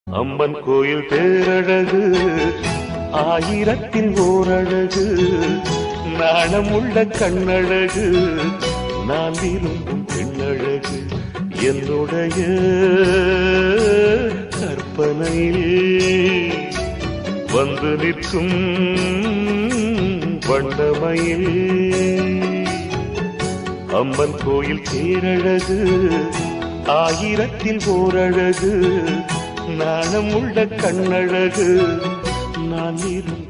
அம்மன் கோயில் பேரழகு ஆயிரத்தின் ஓரழகு நாணமுள்ள கண்ணழகு நான் விரும்பும் பெண்ணழகு என்னுடைய கற்பனையில் வந்து நிற்கும் வண்ணமயில் அம்மன் கோயில் தேரழகு ஆயிரத்தில் ஓரழகு நாணம் உள்ள கண்ணழகு நான் விரும்பும்